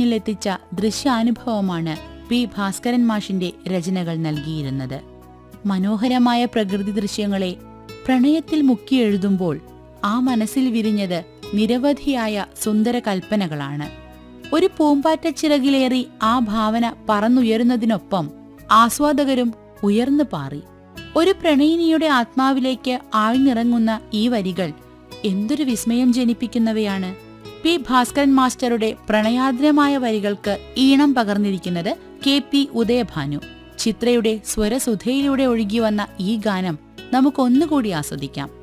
മുന്നിലെത്തിച്ച ദൃശ്യാനുഭവമാണ് P Bhaskaran മാഷിന്റെ രചനകൾ നൽകിയിരുന്നത് മനോഹരമായ പ്രകൃതി ദൃശ്യങ്ങളെ പ്രണയത്തിൽ മുക്കിയെഴുതുമ്പോൾ ആ മനസ്സിൽ വിരിഞ്ഞത് നിരവധിയായ സുന്ദര കൽപ്പനകളാണ് ഒരു പൂമ്പാറ്റ ചിറകിലേറി ആ ഭാവന പറന്നുയരുന്നതിനൊപ്പം ആസ്വാദകരും ഉയർന്നു പാറി ഒരു പ്രണയിനിയുടെ ആത്മാവിലേക്ക് ആഴ്ന്നിറങ്ങുന്ന ഈ വരികൾ എന്തൊരു വിസ്മയം ജനിപ്പിക്കുന്നവയാണ് പി ഭാസ്കരൻ മാസ്റ്ററുടെ പ്രണയാദ്രമായ വരികൾക്ക് ഈണം പകർന്നിരിക്കുന്നത് കെ പി ഉദയഭാനു ചിത്രയുടെ സ്വരസുധയിലൂടെ ഒഴുകിവന്ന ഈ ഗാനം നമുക്കൊന്നുകൂടി ആസ്വദിക്കാം